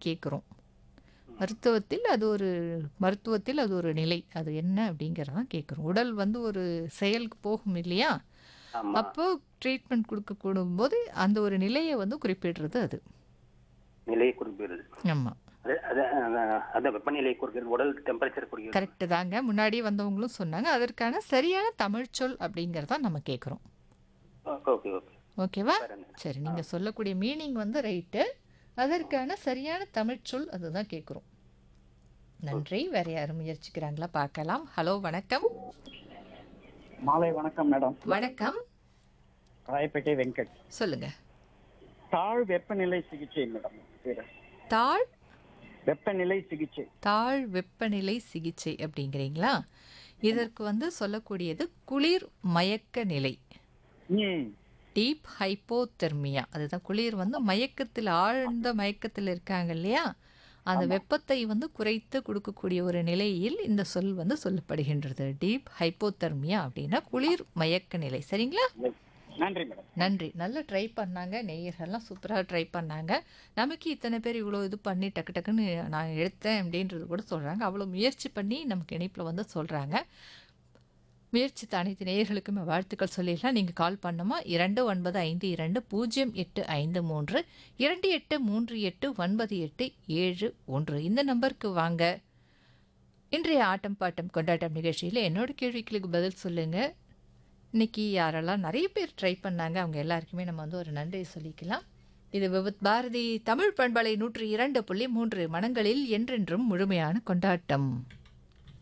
கேட்குறோம் மருத்துவத்தில் அது ஒரு மருத்துவத்தில் அது ஒரு நிலை அது என்ன அப்படிங்கிறதான் கேட்குறோம் உடல் வந்து ஒரு செயலுக்கு போகும் இல்லையா ஆமா அப்போ ட்ரீட்மெண்ட் கொடுக்க போது அந்த ஒரு நிலையை வந்து குறிப்பிடுறது அது நிலையை குறிப்பிடுறது ஆமாம் அது அது அஹ், அந்த வெப்பநிலையை குறிக்கிறது உடல் டெம்பரேச்சர் குறிக்கிறது கரெக்டு தாங்க முன்னாடி வந்தவங்களும் சொன்னாங்க அதற்கான சரியான தமிழ்ச்சொல் அப்படிங்கிறத நம்ம கேட்குறோம் ஓகே ஓகே ஓகே ஓகேவா வேற என்ன? சரி நீங்கள் சொல்லக்கூடிய மீனிங் வந்து ரைட்டு அதற்கான சரியான தமிழ்ச்சொல் அதுதான் கேட்குறோம் நன்றி வேற யாரும் முயற்சிக்கிறாங்களா பார்க்கலாம் ஹலோ வணக்கம் மாலை வணக்கம் மேடம் வணக்கம் ராயப்பேட்டை வெங்கட் சொல்லுங்க தாழ் வெப்பநிலை சிகிச்சை மேடம் பேரு. தாழ் வெப்பநிலை சிகிச்சை தாழ் வெப்பநிலை சிகிச்சை அப்படிங்கிறீங்களா இதற்கு வந்து சொல்லக்கூடியது குளிர் மயக்க நிலை ம் டீப் ஹைப்போதெர்மியா அதுதான் குளிர் வந்து மயக்கத்தில் ஆழ்ந்த மயக்கத்தில் இருக்காங்க இல்லையா அந்த வெப்பத்தை வந்து குறைத்து கொடுக்கக்கூடிய ஒரு நிலையில் இந்த சொல் வந்து சொல்லப்படுகின்றது டீப் ஹைப்போதெர்மியா அப்படின்னா குளிர் மயக்க நிலை சரிங்களா நன்றி மேடம் நன்றி நல்லா ட்ரை பண்ணாங்க நேயர்கள்லாம் சூப்பராக ட்ரை பண்ணாங்க நமக்கு இத்தனை பேர் இவ்வளோ இது பண்ணி டக்கு டக்குன்னு நான் எடுத்தேன் அப்படின்றது கூட சொல்கிறாங்க அவ்வளோ முயற்சி பண்ணி நமக்கு இணைப்பில் வந்து சொல்கிறாங்க முயற்சித்த அனைத்து நேயர்களுக்குமே வாழ்த்துக்கள் சொல்லிடலாம் நீங்கள் கால் பண்ணுமா இரண்டு ஒன்பது ஐந்து இரண்டு பூஜ்ஜியம் எட்டு ஐந்து மூன்று இரண்டு எட்டு மூன்று எட்டு ஒன்பது எட்டு ஏழு ஒன்று இந்த நம்பருக்கு வாங்க இன்றைய ஆட்டம் பாட்டம் கொண்டாட்டம் நிகழ்ச்சியில் என்னோட கேள்விகளுக்கு பதில் சொல்லுங்கள் இன்னைக்கு யாரெல்லாம் நிறைய பேர் ட்ரை பண்ணாங்க அவங்க எல்லாருக்குமே நம்ம வந்து ஒரு நன்றியை சொல்லிக்கலாம் இது விவித் பாரதி தமிழ் பண்பலை நூற்றி இரண்டு புள்ளி மூன்று மனங்களில் என்றென்றும் முழுமையான கொண்டாட்டம்